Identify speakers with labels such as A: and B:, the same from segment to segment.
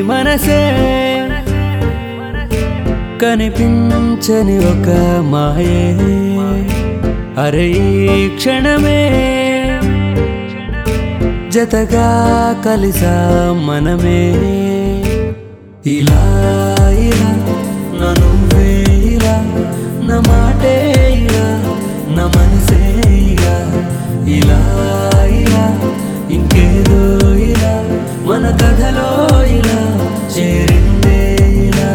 A: మనసే కనిపించని ఒక మాయే అరే ఈ క్షణమే జతగా కలిసా మనమే ఇలా ఇలా నా నువ్వే ఇలా నా మాటే ఇలా నా మనసే ఇలా ఇలా ఇలా ఇంకేదో ఇలా మన కథలో ఇలా చేరిందే ఇలా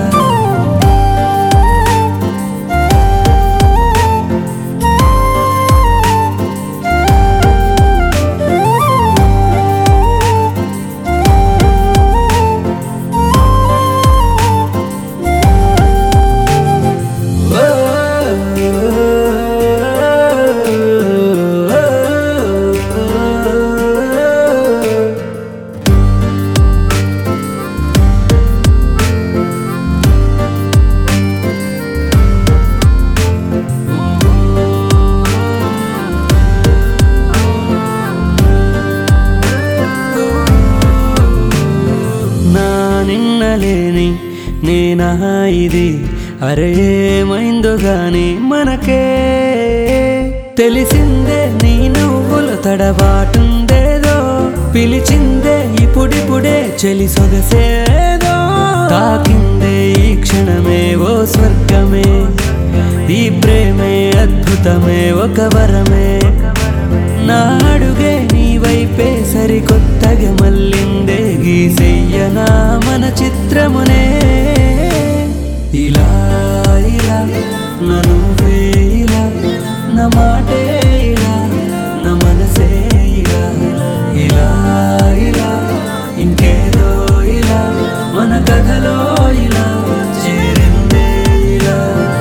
A: నా నిన్నలేని నేనా ఇది అరే ఏమైందో గాని మనకే తెలిసిందే నీ నువ్వుల తడబాటుందేదో పిలిచిందే ఇప్పుడిప్పుడే చెలి సొగసేదో తాకిందే ఈ క్షణమే ఓ స్వర్గమే ఈ ప్రేమే అద్భుతమే ఒక వరమే నా అడుగే నీ వైపే సరికొత్తగా మళ్ళిందే గీసెయ్యనా మన చిత్రమునే ఇలా ఇలా నా నువ్వే ఇలా నా మాటే ఇలా నా మనసే ఇలా ఇలా ఇలా ఇంకేదో ఇలా మన కథలో ఇలా చేరిందే ఇలా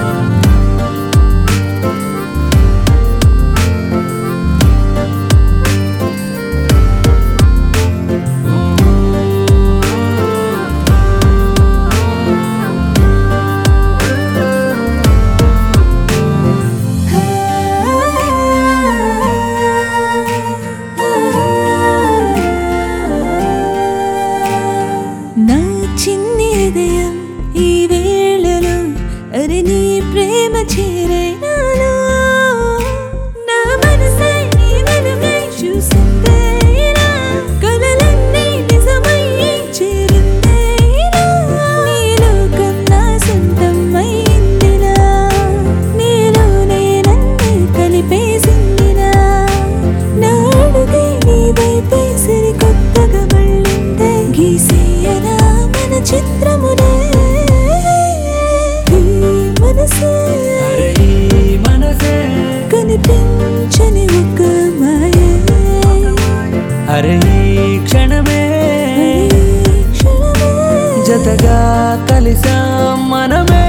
B: నా చిన్ని హృదయం ఈ వేళలో అరే నీ ప్రేమ చేరే నాలో నా మనసే నీ వెలుగై చూసిందే ఇలా కలలన్నీ నిజమై చేరిందే ఇలా నీ లోకం నా సొంతం అయిందిలా నీలోనే నన్ను కలిపేసిందిలా నా అడుగే నీ వైపే సరికొత్తగా మళ్ళిందే గీసేయనా మన చిత్రమునే ఈ మనసే
A: అరే ఈ మనసే
B: కనిపించని ఒక మాయే
A: అరే ఈ క్షణమే
B: ఈ క్షణమే
A: జతగా కలిసాం మనమే